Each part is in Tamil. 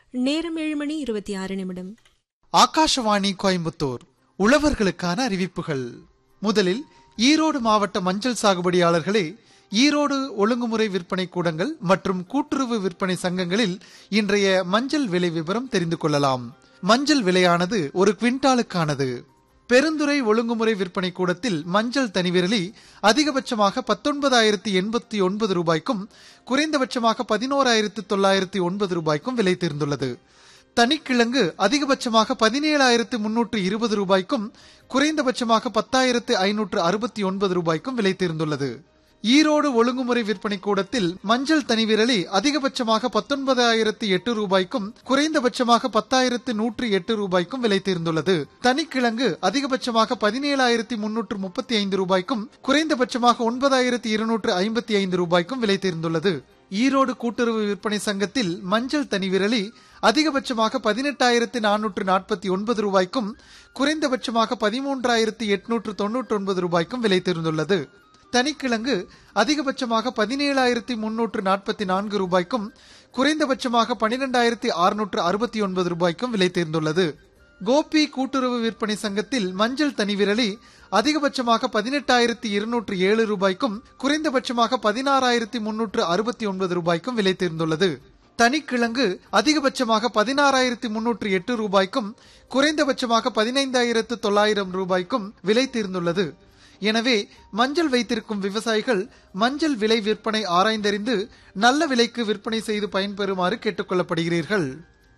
நேரம் ஏழு மணி இருபத்தி ஆறு நிமிடம் ஆகாஷவாணி கோயம்புத்தூர் உழவர்களுக்கான அறிவிப்புகள் முதலில் ஈரோடு மாவட்ட மஞ்சள் சாகுபடியாளர்களே ஈரோடு ஒழுங்குமுறை விற்பனை கூடங்கள் மற்றும் கூட்டுறவு விற்பனை சங்கங்களில் இன்றைய மஞ்சள் விலை விவரம் தெரிந்து கொள்ளலாம் மஞ்சள் விலையானது ஒரு குவிண்டாலுக்கானது பெருந்துறை ஒழுங்குமுறை விற்பனை கூடத்தில் மஞ்சள் தனிவிரலி அதிகபட்சமாக பத்தொன்பதாயிரத்தி எண்பத்தி ஒன்பது ரூபாய்க்கும் குறைந்தபட்சமாக பதினோராயிரத்தி தொள்ளாயிரத்தி ஒன்பது ரூபாய்க்கும் விலை தேர்ந்துள்ளது தனிக்கிழங்கு அதிகபட்சமாக பதினேழாயிரத்து முன்னூற்று இருபது ரூபாய்க்கும் குறைந்தபட்சமாக பத்தாயிரத்து ஐநூற்று அறுபத்தி ஒன்பது ரூபாய்க்கும் விலை தேர்ந்துள்ளது ஈரோடு ஒழுங்குமுறை விற்பனை கூடத்தில் மஞ்சள் தனிவிரலி அதிகபட்சமாக பத்தொன்பதாயிரத்து எட்டு ரூபாய்க்கும் குறைந்தபட்சமாக பத்தாயிரத்து நூற்று எட்டு ரூபாய்க்கும் விலை தேர்ந்துள்ளது தனிக்கிழங்கு அதிகபட்சமாக பதினேழாயிரத்தி முன்னூற்று முப்பத்தி ஐந்து ரூபாய்க்கும் குறைந்தபட்சமாக ஒன்பதாயிரத்தி இருநூற்று ஐம்பத்தி ஐந்து ரூபாய்க்கும் விலை தேர்ந்துள்ளது ஈரோடு கூட்டுறவு விற்பனை சங்கத்தில் மஞ்சள் தனிவிரலி அதிகபட்சமாக பதினெட்டாயிரத்து நானூற்று நாற்பத்தி ஒன்பது ரூபாய்க்கும் குறைந்தபட்சமாக பதிமூன்றாயிரத்து எட்நூற்று தொன்னூற்றி ஒன்பது ரூபாய்க்கும் விலை தேர்ந்துள்ளது தனிக்கிழங்கு அதிகபட்சமாக பதினேழாயிரத்தி முன்னூற்று நாற்பத்தி நான்கு ரூபாய்க்கும் குறைந்தபட்சமாக பனிரெண்டாயிரத்தி அறுநூற்று அறுபத்தி ஒன்பது ரூபாய்க்கும் விலை தேர்ந்துள்ளது கோபி கூட்டுறவு விற்பனை சங்கத்தில் மஞ்சள் தனிவிரலி அதிகபட்சமாக பதினெட்டாயிரத்தி இருநூற்று ஏழு ரூபாய்க்கும் குறைந்தபட்சமாக பதினாறாயிரத்தி முன்னூற்று அறுபத்தி ஒன்பது ரூபாய்க்கும் விலை தேர்ந்துள்ளது தனிக்கிழங்கு அதிகபட்சமாக பதினாறாயிரத்தி முன்னூற்று எட்டு ரூபாய்க்கும் குறைந்தபட்சமாக பதினைந்தாயிரத்து தொள்ளாயிரம் ரூபாய்க்கும் விலை தேர்ந்துள்ளது எனவே மஞ்சள் வைத்திருக்கும் விவசாயிகள் மஞ்சள் விலை விற்பனை ஆராய்ந்தறிந்து நல்ல விலைக்கு விற்பனை செய்து பயன்பெறுமாறு கேட்டுக்கொள்ளப்படுகிறீர்கள்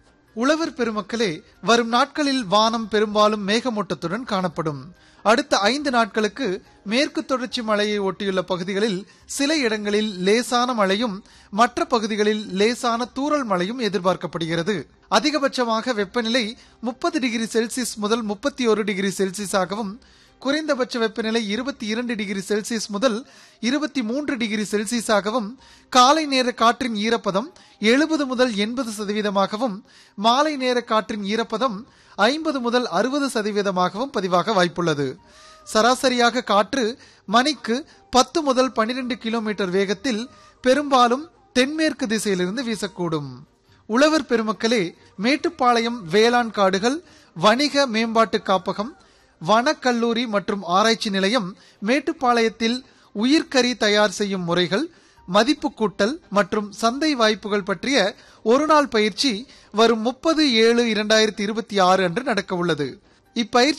உழவர் பெருமக்களே வரும் நாட்களில் வானம் பெரும்பாலும் மேகமூட்டத்துடன் காணப்படும் அடுத்த ஐந்து நாட்களுக்கு மேற்கு தொடர்ச்சி மலையை ஒட்டியுள்ள பகுதிகளில் சில இடங்களில் லேசான மழையும் மற்ற பகுதிகளில் லேசான தூறல் மழையும் எதிர்பார்க்கப்படுகிறது அதிகபட்சமாக வெப்பநிலை முப்பது டிகிரி செல்சியஸ் முதல் முப்பத்தி ஒரு டிகிரி செல்சியஸாகவும் குறைந்தபட்ச வெப்பநிலை இருபத்தி இரண்டு டிகிரி செல்சியஸ் முதல் இருபத்தி மூன்று டிகிரி செல்சியஸாகவும் காலை நேர காற்றின் ஈரப்பதம் எழுபது முதல் எண்பது சதவீதமாகவும் மாலை நேர காற்றின் ஈரப்பதம் ஐம்பது முதல் அறுபது சதவீதமாகவும் பதிவாக வாய்ப்புள்ளது சராசரியாக காற்று மணிக்கு பத்து முதல் பனிரெண்டு கிலோமீட்டர் வேகத்தில் பெரும்பாலும் தென்மேற்கு திசையிலிருந்து வீசக்கூடும் உழவர் பெருமக்களே மேட்டுப்பாளையம் வேளாண் காடுகள் வணிக மேம்பாட்டு காப்பகம் வனக்கல்லூரி மற்றும் ஆராய்ச்சி நிலையம் மேட்டுப்பாளையத்தில் உயிர்க்கறி தயார் செய்யும் முறைகள் மதிப்பு கூட்டல் மற்றும் சந்தை வாய்ப்புகள் பற்றிய ஒருநாள் பயிற்சி வரும் முப்பது ஏழு இரண்டாயிரத்தி இருபத்தி ஆறு அன்று நடக்க உள்ளது இப்பயிற்சி